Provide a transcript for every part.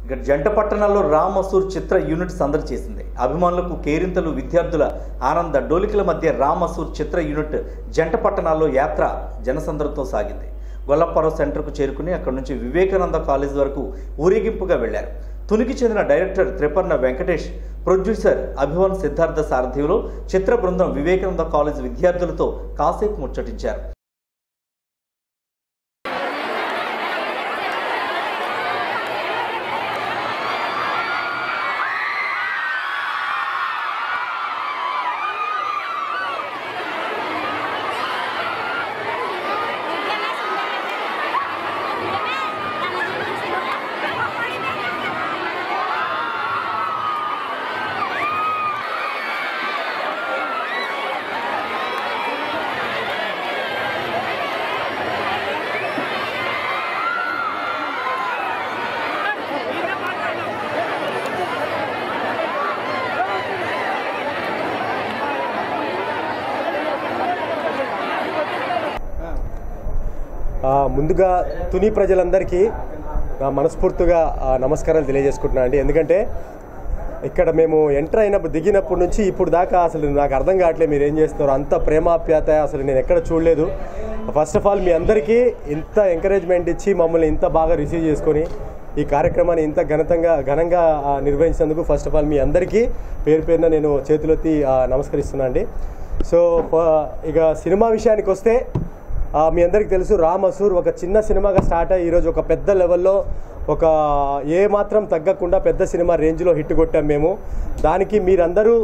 ఇక జంట పట్టణాల్లో రామ్ మసూర్ చిత్ర యూనిట్ సందడి చేసింది అభిమానులకు కేరింతలు విద్యార్థుల ఆనంద డోలికల మధ్య రామ్ మసూర్ చిత్ర యూనిట్ జంట పట్టణాల్లో యాత్ర జనసందడితో సాగింది గొల్లప్పారం సెంటర్కు చేరుకుని అక్కడి నుంచి వివేకానంద కాలేజ్ వరకు ఊరేగింపుగా వెళ్లారు తునికి చెందిన డైరెక్టర్ త్రిపర్ణ వెంకటేష్ ప్రొడ్యూసర్ అభివన్ సిద్ధార్థ సారథ్యంలో చిత్ర బృందం వివేకానంద కాలేజ్ విద్యార్థులతో కాసేపు ముచ్చటించారు ఆ, ముందుగా తుని ప్రజలందరికీ నా మనస్ఫూర్తిగా ఆ, నమస్కారాలు తెలియజేసుకుంటున్నాను అండి ఎందుకంటే ఇక్కడ మేము ఎంటర్ అయినప్పుడు దిగినప్పటి నుంచి ఇప్పుడు దాకా అసలు నాకు అర్థం కావట్లేదు మీరు ఏం చేస్తున్నారు అంత ప్రేమాప్యాత అసలు నేను ఎక్కడ చూడలేదు ఫస్ట్ ఆఫ్ ఆల్ మీ అందరికీ ఇంత ఎంకరేజ్మెంట్ ఇచ్చి మమ్మల్ని ఇంత బాగా రిసీవ్ చేసుకొని ఈ కార్యక్రమాన్ని ఇంత ఘనతంగా ఘనంగా ఆ, నిర్వహించినందుకు ఫస్ట్ ఆఫ్ ఆల్ మీ అందరికీ పేరు పేరున నేను చేతులెత్తి ఆ, నమస్కరిస్తున్నాను అండి సో ప- ఇక సినిమా విషయానికి వస్తే ఆ, మీ అందరికీ తెలుసు రామ్ అసూర్ ఒక చిన్న సినిమాగా స్టార్ట్ అయ్యి ఈరోజు ఒక పెద్ద లెవెల్లో ఒక ఏ మాత్రం తగ్గకుండా పెద్ద సినిమా రేంజ్లో హిట్ కొట్టాం మేము దానికి మీరందరూ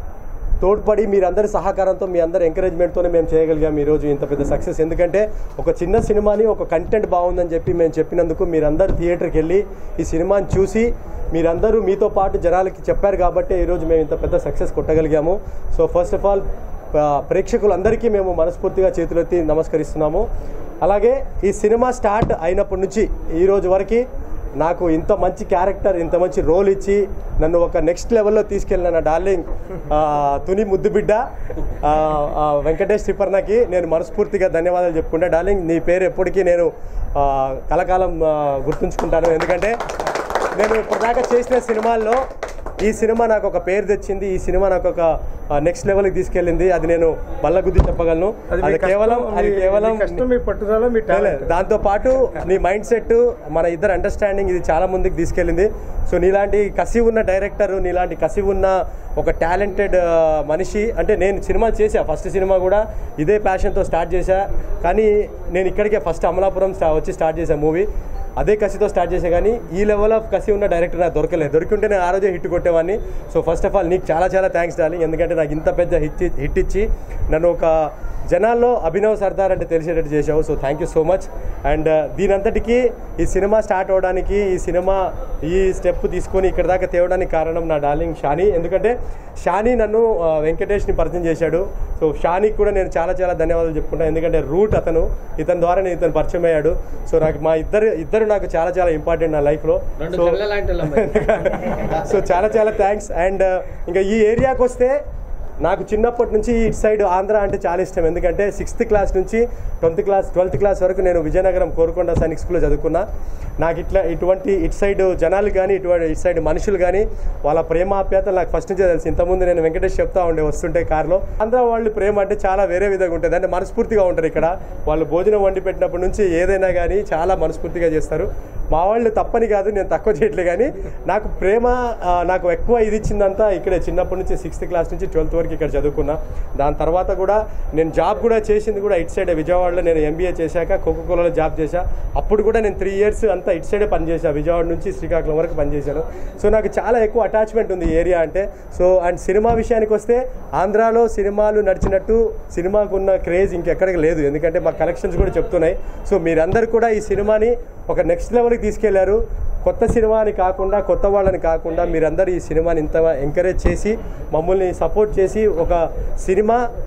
తోడ్పడి మీరందరి సహకారంతో మీ అందరి ఎంకరేజ్మెంట్తోనే మేము చేయగలిగాం ఈరోజు ఇంత పెద్ద సక్సెస్ ఎందుకంటే ఒక చిన్న సినిమాని ఒక కంటెంట్ బాగుందని చెప్పి మేము చెప్పినందుకు మీరందరూ థియేటర్కి వెళ్ళి ఈ సినిమాని చూసి మీరందరూ మీతో పాటు జనాలకి చెప్పారు కాబట్టి ఈరోజు మేము ఇంత పెద్ద సక్సెస్ కొట్టగలిగాము సో ఫస్ట్ ఆఫ్ ఆల్ ప్రేక్షకులందరికీ మేము మనస్ఫూర్తిగా చేతులెత్తి నమస్కరిస్తున్నాము అలాగే ఈ సినిమా స్టార్ట్ అయినప్పటి నుంచి ఈ రోజు వరకు నాకు ఇంత మంచి క్యారెక్టర్ ఇంత మంచి రోల్ ఇచ్చి నన్ను ఒక నెక్స్ట్ లెవెల్లో తీసుకెళ్ళిన నా డార్లింగ్ ఆ, తుని ముద్దు బిడ్డ ఆ, ఆ, వెంకటేష్ త్రిపర్ణకి నేను మనస్ఫూర్తిగా ధన్యవాదాలు చెప్పుకుంటా డార్లింగ్ నీ పేరు ఎప్పటికీ నేను ఆ, కలకాలం ఆ, గుర్తుంచుకుంటాను ఎందుకంటే నేను ఇప్పటిదాకా చేసిన సినిమాల్లో ఈ సినిమా నాకు ఒక పేరు తెచ్చింది ఈ సినిమా నాకు ఒక నెక్స్ట్ లెవెల్కి తీసుకెళ్ళింది అది నేను బల్లగుద్ది చెప్పగలను అది మీ అది కేవలం కష్టం, అది మీ- కేవలం మీ కష్టం మీ పట్టుదల మీ టాలెంట్ దాంతో పాటు నీ మైండ్ సెట్ మన ఇద్దరు అండర్స్టాండింగ్ ఇది చాలా ముందుకు తీసుకెళ్ళింది సో నీలాంటి కసి ఉన్న డైరెక్టర్ నీలాంటి కసి ఉన్న ఒక టాలెంటెడ్ మనిషి అంటే నేను సినిమా చేశా ఫస్ట్ సినిమా కూడా ఇదే ప్యాషన్తో స్టార్ట్ చేశా కానీ నేను ఇక్కడికే ఫస్ట్ అమలాపురం స్టా- వచ్చి స్టార్ట్ చేశా మూవీ అదే కసితో స్టార్ట్ చేసా కానీ ఈ లెవెల్ ఆఫ్ కసి ఉన్న డైరెక్టర్ నాకు దొరకలేదు దొరికింటే నేను ఆ రోజే హిట్ కొట్టేవాడిని సో ఫస్ట్ ఆఫ్ ఆల్ నీకు చాలా చాలా థ్యాంక్స్ డార్లింగ్ ఎందుకంటే నాకు ఇంత పెద్ద హిట్ హిట్ ఇచ్చి నన్ను ఒక జనాల్లో అభినవ్ సర్దార్ అంటే తెలిసేటట్టు చేశావు so thank you so much and దీనంతటికీ ఈ సినిమా స్టార్ట్ అవడానికి ఈ సినిమా ఈ స్టెప్ తీసుకొని ఇక్కడ దాకా తేవడానికి కారణం నా డార్లింగ్ షానీ ఎందుకంటే షానీ నన్ను ఆ, వెంకటేష్ని పరిచయం చేశాడు సో షానీకి కూడా నేను చాలా చాలా ధన్యవాదాలు చెప్పుకుంటాను ఎందుకంటే రూట్ అతను ఇతని ద్వారా నేను ఇతను పరిచయం అయ్యాడు సో నాకు మా ఇద్దరు ఇద్దరు నాకు చాలా చాలా ఇంపార్టెంట్ నా లైఫ్లో రెండు సో కళ్ళ లాంటి వాళ్ళం మరి. సో చాలా చాలా థ్యాంక్స్ అండ్ ఇంకా ఈ ఏరియాకి వస్తే నాకు చిన్నప్పటి నుంచి ఇటు సైడ్ ఆంధ్ర అంటే చాలా ఇష్టం ఎందుకంటే సిక్స్త్ క్లాస్ నుంచి ట్వెల్త్ క్లాస్ ట్వెల్త్ క్లాస్ వరకు నేను విజయనగరం కోరుకొండ సైనిక్ స్కూల్లో చదువుకున్నా నాకు ఇట్లా ఇటువంటి ఇటు సైడ్ జనాలు కానీ ఇటువంటి ఇటు సైడ్ మనుషులు కానీ వాళ్ళ ప్రేమాప్యాతలు నాకు ఫస్ట్ నుంచే తెలుసు ఇంతకుముందు నేను వెంకటేష్ చెప్తా ఉండే వస్తుంటే కార్లో ఆంధ్ర వాళ్ళు ప్రేమ అంటే చాలా వేరే విధంగా ఉంటుంది అంటే మనస్ఫూర్తిగా ఉంటారు ఇక్కడ వాళ్ళు భోజనం వండి పెట్టినప్పటి నుంచి ఏదైనా కానీ చాలా మనస్ఫూర్తిగా చేస్తారు మా వాళ్ళు తప్పని కాదు నేను తక్కువ చేయట్లే కానీ నాకు ప్రేమ ఆ, నాకు ఎక్కువ ఇది ఇచ్చిందంతా ఇక్కడే చిన్నప్పటి నుంచి సిక్స్త్ క్లాస్ నుంచి ట్వెల్త్ వరకు ఇక్కడ చదువుకున్నా దాని తర్వాత కూడా నేను జాబ్ కూడా చేసింది కూడా ఇటు సైడ్ విజయవాడలో నేను ఎంబీఏ చేశాక కోకోకోలలో జాబ్ చేశా అప్పుడు కూడా నేను త్రీ ఇయర్స్ అంతా ఇటు సైడే పనిచేసా విజయవాడ నుంచి శ్రీకాకుళం వరకు పనిచేశాను సో నాకు చాలా ఎక్కువ అటాచ్మెంట్ ఉంది ఈ ఏరియా అంటే సో అండ్ సినిమా విషయానికి వస్తే ఆంధ్రాలో సినిమాలు నడిచినట్టు సినిమాకు ఉన్న క్రేజ్ ఇంకెక్కడికి లేదు ఎందుకంటే మా కలెక్షన్స్ కూడా చెప్తున్నాయి సో మీరందరూ కూడా ఈ సినిమాని ఒక నెక్స్ట్ లెవెల్కి తీసుకెళ్లారు కొత్త సినిమాని కాకుండా కొత్త వాళ్ళని కాకుండా మీరందరూ ఈ సినిమాని ఇంత ఎంకరేజ్ చేసి మమ్మల్ని సపోర్ట్ చేసి ఒక సినిమా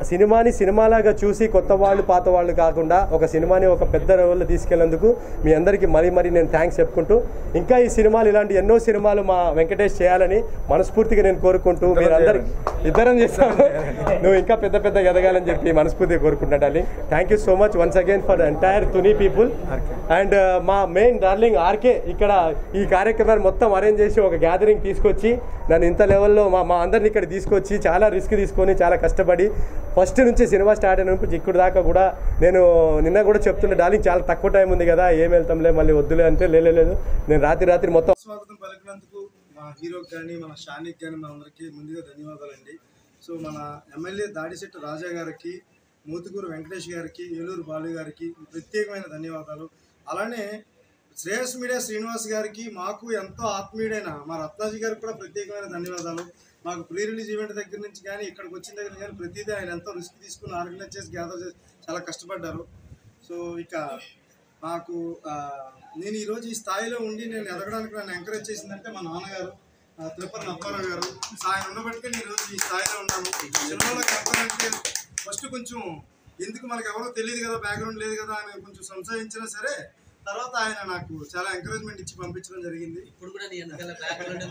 సినిమాని సినిమాలాగా చూసి కొత్త వాళ్ళు పాత వాళ్ళు కాకుండా ఒక సినిమాని ఒక పెద్ద లెవెల్లో తీసుకెళ్లేందుకు మీ అందరికీ మరీ మరీ నేను థ్యాంక్స్ చెప్పుకుంటూ ఇంకా ఈ సినిమాలు ఇలాంటి ఎన్నో సినిమాలు మా వెంకటేష్ చేయాలని మనస్ఫూర్తిగా నేను కోరుకుంటూ మీరందరూ ఇద్దరం చేస్తాము నువ్వు ఇంకా పెద్ద పెద్ద ఎదగాలని చెప్పి మనస్ఫూర్తిగా కోరుకుంటా darling thank you so much once again for entire Tuni people and మా మెయిన్ డార్లింగ్ ఆర్కే ఇక్కడ ఈ కార్యక్రమాన్ని మొత్తం అరేంజ్ చేసి ఒక గ్యాదరింగ్ తీసుకొచ్చి నన్ను ఇంత లెవెల్లో మా మా అందరిని ఇక్కడ తీసుకొచ్చి చాలా రిస్క్ తీసుకొని చాలా కష్టపడి ఫస్ట్ నుంచి సినిమా స్టార్ట్ అయినప్పుడు ఇక్కడ దాకా కూడా నేను నిన్న కూడా చెప్తుండే డార్లింగ్ చాలా తక్కువ టైం ఉంది కదా ఏం వెళ్తాంలే మళ్ళీ వద్దులే అంటే లే, లే, లేదు నేను రాత్రి రాత్రి మొత్తం స్వాగతం పలికినందుకు మా హీరోకి కానీ మన షానిక్ కానీ మా అందరికీ ముందుగా ధన్యవాదాలండి సో మన ఎమ్మెల్యే దాడిశెట్టి రాజా గారికి మూతుకూరు వెంకటేష్ గారికి ఏలూరు బాలు గారికి ప్రత్యేకమైన ధన్యవాదాలు అలానే శ్రేయస్ మీడియా శ్రీనివాస్ గారికి మాకు ఎంతో ఆత్మీయుడైన మా రత్నాజీ గారికి కూడా ప్రత్యేకమైన ధన్యవాదాలు మాకు ప్రీ రిలీజ్ ఈవెంట్ దగ్గర నుంచి కానీ ఇక్కడికి వచ్చిన దగ్గర కానీ ప్రతిదీ ఆయన ఎంతో రిస్క్ తీసుకుని ఆర్గనైజ్ చేసి గ్యాదర్ చేసి చాలా కష్టపడ్డారు సో ఇక నాకు ఆ, నేను ఈరోజు ఈ స్థాయిలో ఉండి నేను ఎదగడానికి నన్ను ఎంకరేజ్ చేసిందంటే మా నాన్నగారు ఆ, తిరుపతి అప్పారావు గారు సో ఆయన ఉన్నబట్టికే నేను ఈరోజు ఈ స్థాయిలో ఉన్నాను సినిమాలోకి వెళ్తానంటే ఫస్ట్ కొంచెం ఎందుకు మనకు ఎవరో తెలియదు కదా బ్యాక్గ్రౌండ్ లేదు కదా అని కొంచెం సంశయించినా సరే తర్వాత ఆయన నాకు చాలా ఎంకరేజ్మెంట్ ఇచ్చి పంపించడం జరిగింది ఇప్పుడు కూడా నీ వెనకాల బ్యాక్గ్రౌండ్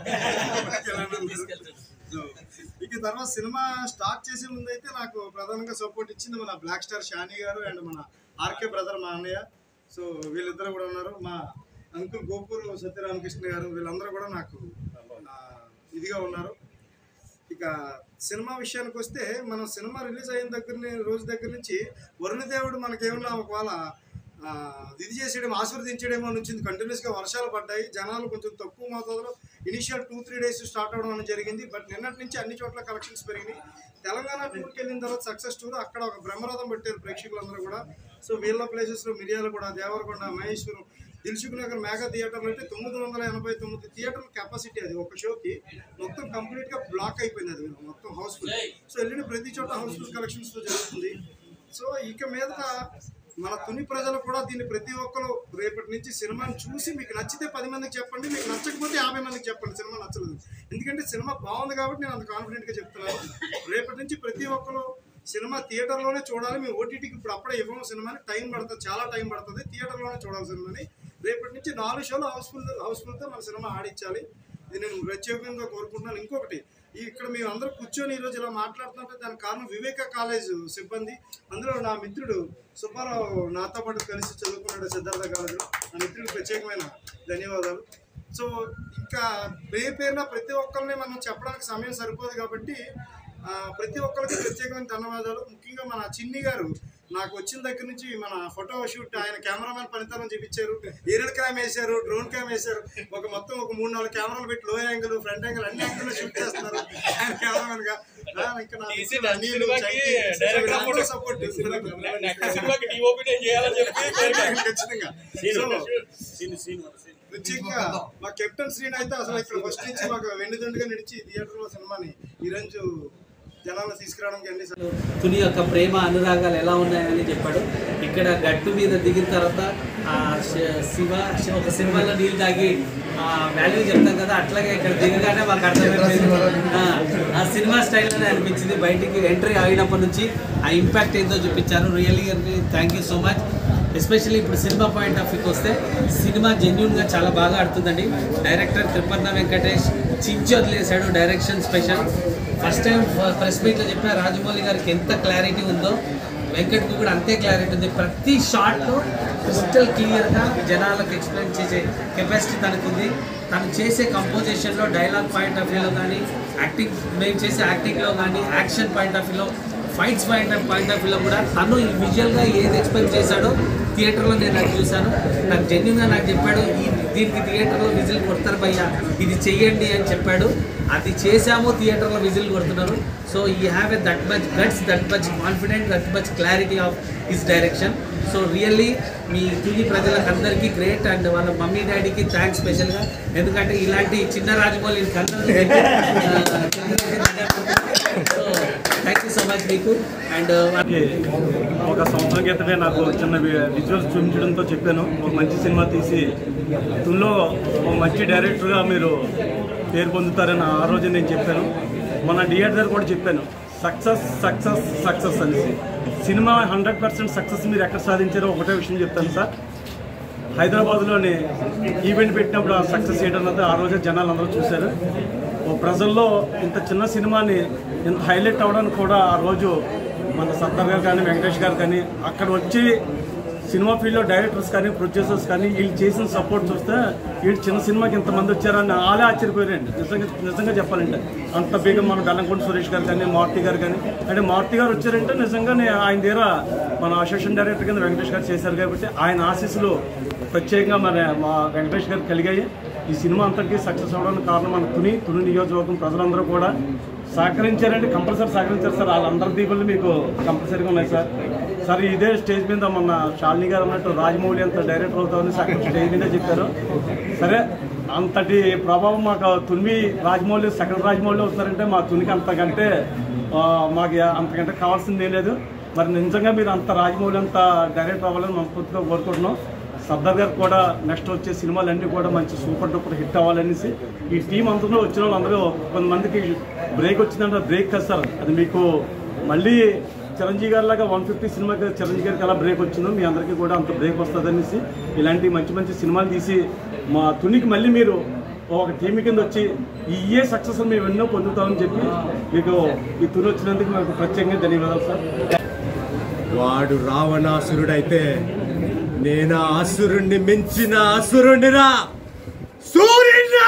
సో, ఇక తర్వాత సినిమా స్టార్ట్ చేసే ముందు అయితే నాకు ప్రధానంగా సపోర్ట్ ఇచ్చింది మన బ్లాక్ స్టార్ షానీ గారు అండ్ మన ఆర్కే బ్రదర్ మా అన్నయ్య సో వీళ్ళిద్దరు కూడా ఉన్నారు మా అంకుల్ గోపూర్ సత్యరామకృష్ణ గారు వీళ్ళందరూ కూడా నాకు ఆ, ఇదిగా ఉన్నారు ఇక సినిమా విషయానికి వస్తే మనం సినిమా రిలీజ్ అయిన దగ్గర ని- రోజు దగ్గర నుంచి వరుణదేవుడు మనకేమన్నా ఒకవేళ ఆ, ఇది చేసేయడం ఆశీర్వదించడేమో అని వచ్చింది కంటిన్యూస్గా వర్షాలు పడ్డాయి జనాలు కొంచెం తక్కువ మోతాదులో initial two three days start అవ్వడం అనేది జరిగింది బట్ నిన్నటి నుంచి అన్ని చోట్ల కలెక్షన్స్ పెరిగినాయి తెలంగాణ టూర్కి వెళ్ళిన తర్వాత సక్సెస్ టూర్ అక్కడ ఒక బ్రహ్మరథం పెట్టారు ప్రేక్షకులందరూ కూడా సో వీళ్ళ ప్లేసెస్లో మిర్యాల కూడా దేవరకొండ మహేశ్వరం దిల్సుఖ్ నగర్ మేఘా థియేటర్లో అయితే తొమ్మిది వందల ఎనభై తొమ్మిది థియేటర్ కెపాసిటీ అది ఒక షోకి మొత్తం కంప్లీట్ గా బ్లాక్ అయిపోయింది అది మొత్తం హౌస్ఫుల్ సో వెళ్ళిన ప్రతి చోట హౌస్ఫుల్ కలెక్షన్స్ తో జరుగుతుంది సో ఇక మీదట మన తుని ప్రజలు కూడా దీన్ని ప్రతి ఒక్కరు రేపటి నుంచి సినిమాని చూసి మీకు నచ్చితే పది మందికి చెప్పండి మీకు నచ్చకపోతే యాభై మందికి చెప్పండి సినిమా నచ్చలేదు ఎందుకంటే సినిమా బాగుంది కాబట్టి నేను అంత కాన్ఫిడెంట్ గా చెప్తున్నాను రేపటి నుంచి ప్రతి ఒక్కరు సినిమా థియేటర్లోనే చూడాలి మేము ఓటీటీకి ఇప్పుడు అప్పుడే ఇవ్వము సినిమాని టైం పడుతుంది చాలా టైం పడుతుంది థియేటర్లోనే చూడాలి సినిమాని రేపటి నుంచి నాలుగు షోలు హౌస్ఫుల్ హౌస్ఫుల్తో మన సినిమా ఆడించాలి ఇది నేను ప్రత్యేకంగా కోరుకుంటున్నాను ఇంకొకటి ఈ ఇక్కడ మేము అందరూ కూర్చొని ఈరోజు ఇలా మాట్లాడుతుంటే దానికి కారణం వివేక కాలేజ్ సిబ్బంది అందులో నా మిత్రుడు సుబ్బారావు నాతో పాటు కలిసి చదువుకున్నాడు సిద్ధార్థ కాలేజీలో నా మిత్రుడికి ప్రత్యేకమైన ధన్యవాదాలు సో ఇంకా పేరు పేరున ప్రతి ఒక్కరిని మనం చెప్పడానికి సమయం సరిపోదు కాబట్టి ఆ, ప్రతి ఒక్కరికి ప్రత్యేకమైన ధన్యవాదాలు ముఖ్యంగా మన చిన్ని గారు నాకు వచ్చిన దగ్గర నుంచి మన ఫోటో షూట్ ఆయన కెమెరామెన్ పనితనం చూపించారు ఏరియల్ క్యామ్ వేశారు డ్రోన్ క్యామ్ వేశారు ఒక మొత్తం ఒక మూడు నాలుగు కెమెరాలు పెట్టి లో యాంగిల్ ఫ్రంట్ యాంగిల్ అన్ని యాంగిల్ షూట్ చేస్తున్నారు ఆయన కెమెరామెన్ గా ఆ, ఇంకా నా మిత్రుడు అనిల్, చైతీ, వీళ్ళందరూ support చేస్తున్నారు. ఖచ్చితంగా సో, ప్రత్యేకంగా మా కెప్టెన్ శ్రీని అయితే అసలు ఇక్కడ ఫస్ట్ నుంచి మాకు వెన్నుదండుగా నడిచి థియేటర్లో సినిమాని ఈరోజు జనాలను తీసుకురావడానికి అన్ని తుని యొక్క ప్రేమ అనురాగాలు ఎలా ఉన్నాయని చెప్పాడు ఇక్కడ గట్టు మీద దిగిన తర్వాత ఆ శ- శివ శ- ఒక సినిమాలో నీళ్ళు తాగి ఆ వాల్యూ చెప్తాం కదా అట్లాగే ఇక్కడ దిగగానే మాకు అర్థమైపోయింది ఆ, ఆ సినిమా స్టైల్లోనే అనిపించింది బయటికి ఎంట్రీ అయినప్పటి నుంచి ఆ ఇంపాక్ట్ ఏందో చూపించారు really thank you so much especially ఇప్పుడు సినిమా పాయింట్ ఆఫ్ వ్యూకి వస్తే సినిమా జెన్యున్గా చాలా బాగా ఆడుతుందండి డైరెక్టర్ త్రిపర్ణ వెంకటేష్ చించి వదిలేశాడు direction special first time press మీట్లో చెప్పిన రాజమౌళి గారికి ఎంత క్లారిటీ ఉందో వెంకట్కి కూడా అంతే క్లారిటీ ఉంది ప్రతి షాట్లో క్రిస్టల్ క్లియర్గా జనాలకు ఎక్స్ప్లెయిన్ చేసే కెపాసిటీ తనకు ఉంది తను చేసే కంపోజిషన్లో డైలాగ్ పాయింట్ ఆఫ్ వ్యూలో కానీ యాక్టింగ్ మేము చేసే యాక్టింగ్లో కానీ యాక్షన్ పాయింట్ ఆఫ్ వ్యూలో fights point of point of వ్యూలో కూడా తను ఈ విజువల్గా ఏది ఎక్స్పెక్ట్ చేశాడో థియేటర్లో నేను అది చూశాను నాకు జెన్యున్గా నాకు చెప్పాడు ఈ దీనికి థియేటర్లో విజిల్ కొడతారు భయ్యా ఇది చెయ్యండి అని చెప్పాడు అది చేశాము థియేటర్లో విజిల్ కొడుతున్నారు so he have a that much guts that much confident that much clarity of his direction so really మీ తుని ప్రజలకు అందరికీ గ్రేట్ అండ్ వాళ్ళ మమ్మీ డాడీకి థ్యాంక్స్ స్పెషల్గా ఎందుకంటే ఇలాంటి చిన్న రాజమౌళి కన్నలు so thank you so much మీకు అండ్ నాకు ఒక సంవత్సరం క్రితమే నాకు చిన్న వి- విజువల్స్ చూపించడంతో చెప్పాను ఒక మంచి సినిమా తీసి తుల్లో ఒక మంచి డైరెక్టర్గా మీరు పేరు పొందుతారని ఆ రోజు నేను చెప్పాను మన థియేటర్ కూడా చెప్పాను సక్సెస్ సక్సెస్ సక్సెస్ అనేసి సినిమా హండ్రెడ్ పర్సెంట్ సక్సెస్ మీరు ఎక్కడ సాధించారో ఒకటే విషయం చెప్తాను సార్ హైదరాబాద్లోని ఈవెంట్ పెట్టినప్పుడు ఆ సక్సెస్ చేయడం అన్నది ఆ రోజే జనాలు అందరూ చూశారు ఓ ప్రజల్లో ఇంత చిన్న సినిమాని ఇంత హైలైట్ అవ్వడానికి కూడా ఆ రోజు మన సర్దార్ గారు కానీ వెంకటేష్ గారు కానీ అక్కడ వచ్చి సినిమా ఫీల్డ్లో డైరెక్టర్స్ కానీ ప్రొడ్యూసర్స్ కానీ వీళ్ళు చేసిన సపోర్ట్ చూస్తే వీళ్ళు చిన్న సినిమాకి ఇంతమంది వచ్చారని వాళ్ళే ఆశ్చర్యపోయారండి నిజంగా నిజంగా చెప్పాలంటే అంత బేగం మన బెల్లంకొండ సురేష్ గారు కానీ మారుతి గారు కానీ అంటే మారుతి గారు వచ్చారంటే నిజంగానే ఆయన దగ్గర మన అసోసియేషన్ డైరెక్టర్ కింద వెంకటేష్ గారు చేశారు కాబట్టి ఆయన ఆశీస్సులు ప్రత్యేకంగా మన మా వెంకటేష్ గారికి కలిగాయి ఈ సినిమా అంతటికీ సక్సెస్ అవ్వడానికి కారణం మన తుని తుని నియోజకవర్గం ప్రజలందరూ కూడా సహకరించారంటే కంపల్సరీ సహకరించారు సార్ వాళ్ళందరి దీపులు మీకు కంపల్సరీగా ఉన్నాయి సార్ సార్ ఇదే స్టేజ్ మీద మొన్న శాలిని గారు అన్నట్టు రాజమౌళి అంత డైరెక్టర్ అవుతామని అక్కడ స్టేజ్ మీద చెప్పారు సరే అంతటి ప్రభావం మాకు తుని రాజమౌళి సెకండ్ రాజమౌళి అవుతారంటే మా తునికి అంతకంటే ఆ, మాకు అంతకంటే కావాల్సింది ఏం లేదు మరి నిజంగా మీరు అంత రాజమౌళి అంత డైరెక్టర్ అవ్వాలని మనస్ఫూర్తిగా కోరుకుంటున్నాం సర్దార్ గారు కూడా నెక్స్ట్ వచ్చే సినిమాలన్నీ కూడా మంచి సూపర్ డూపర్ హిట్ అవ్వాలనేసి ఈ టీం అంతలో వచ్చిన వాళ్ళందరూ కొంతమందికి బ్రేక్ వచ్చిందంటే బ్రేక్ కదా సార్ అది మీకు మళ్ళీ చిరంజీవి గారి లాగా వన్ ఫిఫ్టీ సినిమాకి చిరంజీవి గారికి ఎలా బ్రేక్ వచ్చిందో మీ అందరికీ కూడా అంత బ్రేక్ వస్తుంది అనేసి ఇలాంటి మంచి మంచి సినిమాలు తీసి మా తునికి మళ్ళీ మీరు ఒక టీం కింద వచ్చి ఇయే సక్సెస్ మేము ఎన్నో పొందుతామని చెప్పి మీకు ఈ తుని వచ్చినందుకు మీకు ప్రత్యేకంగా ధన్యవాదాలు సార్ వాడు రావణాసురుడైతే నేను ఆ అసురుణ్ణి మించిన అసురుణ్ణిరా సూర్యుడా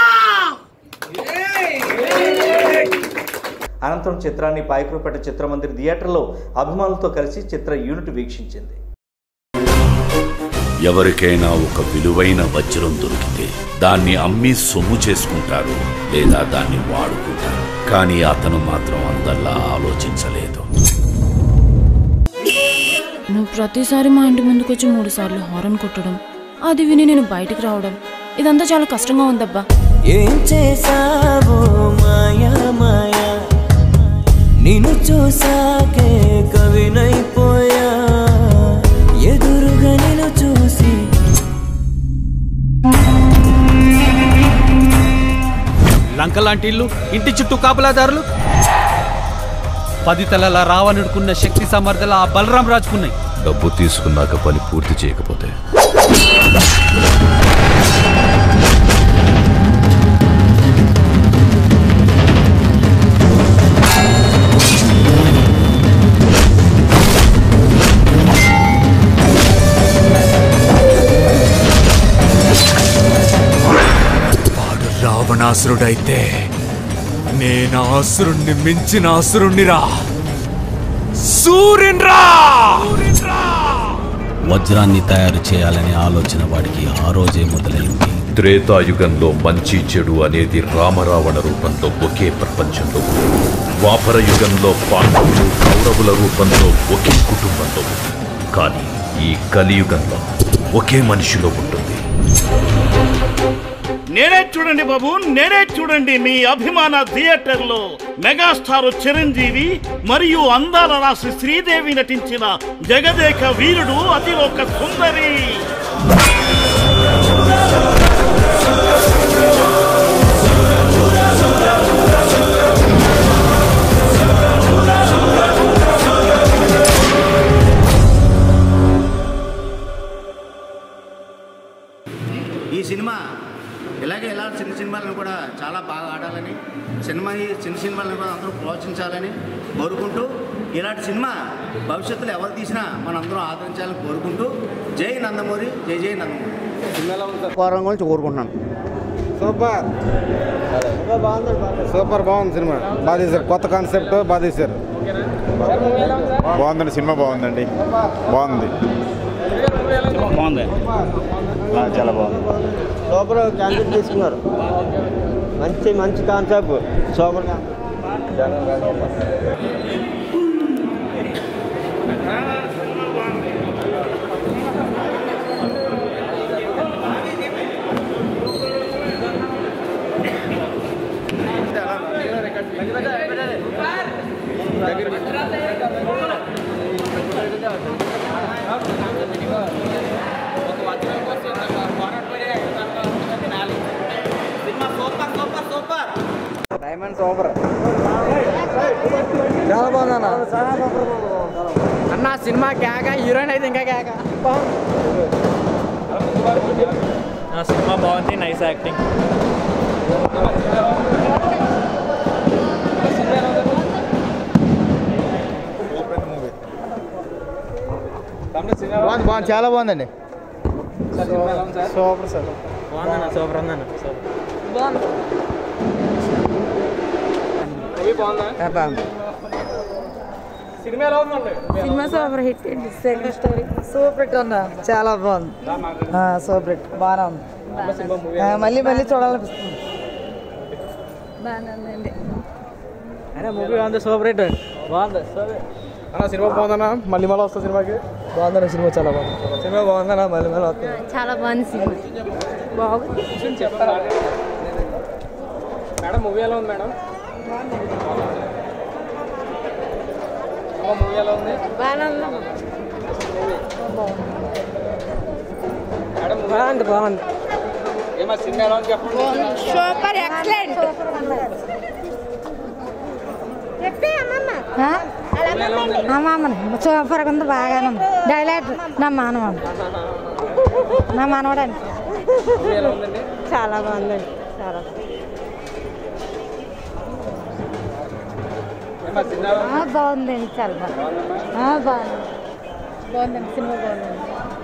అనంతరం చిత్రాన్ని పాయకులపేట చిత్రమందిర్ థియేటర్లో అభిమానులతో కలిసి చిత్ర యూనిట్ వీక్షించింది ఎవరికైనా ఒక విలువైన వజ్రం దొరికితే దాన్ని అమ్మి సొమ్ము చేసుకుంటారు లేదా దాన్ని వాడుకుంటారు కానీ అతను మాత్రం అందల్లా ఆలోచించలేదు నువ్వు ప్రతిసారి మా ఇంటి ముందుకు వచ్చి మూడు సార్లు హారన్ కొట్టడం అది విని నేను బయటికి రావడం ఇదంతా చాలా కష్టంగా ఉందబ్బా ఏం చేసావో మాయా మాయా నిన్ను చూసాకే కవినైపోయా ఎదురుగా నిన్ను చూసి లంక లాంటి ఇల్లు ఇంటి చుట్టూ కాపలాదారులు పది తలల రావణుడుకున్న శక్తి సమర్థల ఆ బలరాం రాజుకున్నాయి డబ్బు తీసుకున్నాక పని పూర్తి చేయకపోతే వాడు రావణాసురుడైతే నేను ఆసురుణ్ణి మించిన ఆసురుణ్ణిరా సూర్యున్రా వజ్రాన్ని తయారు చేయాలనే ఆలోచన వాడికి ఆ రోజే మొదలైంది త్రేతాయుగంలో మంచి చెడు అనేది రామరావణ రూపంలో ఒకే ప్రపంచంలో ఉంది. ద్వాపర యుగంలో పాండవులు కౌరవుల రూపంలో ఒకే కుటుంబంలో ఉంది కానీ ఈ కలియుగంలో ఒకే మనిషిలో ఉంటుంది నేనే చూడండి బాబు నేనే చూడండి మీ అభిమాన థియేటర్లో మెగాస్టార్ చిరంజీవి మరియు అందాల రాశి శ్రీదేవి నటించిన జగదేక వీరుడు అతిలోక సుందరి ఈ సినిమా ఇలాగే ఇలా చిన్న సినిమాలను కూడా చాలా బాగా ఆడాలని సినిమా ఈ చిన్న సినిమాలను కూడా అందరూ ప్రోత్సహించాలని కోరుకుంటూ ఇలాంటి సినిమా భవిష్యత్తులో ఎవరు తీసినా మనందరం ఆదరించాలని కోరుకుంటూ జై నందమూరి జై జై నందమూరి కోరం గురించి కోరుకుంటున్నాను సూపర్ సూపర్ బాగుంది సినిమా బాగా తీశారు కొత్త కాన్సెప్ట్ బాగా తీశారు బాగుందండి సినిమా బాగుందండి బాగుంది బాగుంది చాలా బాగుంది సూపర్ క్యాండిడేట్ తీసుకున్నారు మంచి మంచి కాన్సెప్ట్ సూపర్ డైమండ్ సూపర్ చాలా బాగుంది అన్న సినిమా కేక హీరోయిన్ అయితే ఇంకా కేక సినిమా బాగుంది నైస్ యాక్టింగ్ బాగుంది బాగుంది చాలా బాగుందండి సూపర్ సార్ బాగుందన్న సూపర్ ఉందన్న సూపర్ సినిమా ఎలా ఉందండి cinema super hit second story super hit అన్న చాలా బాగుంది ఆ, సూపర్ హిట్ బాగానే ఉంది ఆ, మళ్ళీ మళ్ళీ చూడాలనిపిస్తుంది బాగానే ఉందండి అయినా మూవీ బాగుంది సూపర్ హిట్ బాగుంది సూపర్ అన్న సినిమా బాగుందన్న మళ్ళీ మళ్ళీ వస్తుంది సినిమాకి బాగుందన్న సినిమా చాలా బాగుంది సినిమా బాగుందన్న మళ్ళీ మళ్ళీ వస్తుంది చాలా బాగుంది సినిమా బాగుంది చెప్తారా మేడం మూవీ ఎలా ఉంది మేడం మూవీ ఎలా ఉంది బాగానే ఉంది మేడం బాగుంది బాగుంది ఏమా సినిమా ఎలా ఉంది చెప్పండి సూపర్ ఎక్సలెంట్ అమ్మమ్మని సూపర్గా ఉంది బాగానే ఉంది డైలాగ్ నా మానవాడు నా మానవాడండి ఎలా ఉందండి చాలా బాగుందండి చాలా ఏమా సినిమా బాగుందండి చాలా బాగుంది బాగుంది బాగుందండి సినిమా బాగుందండి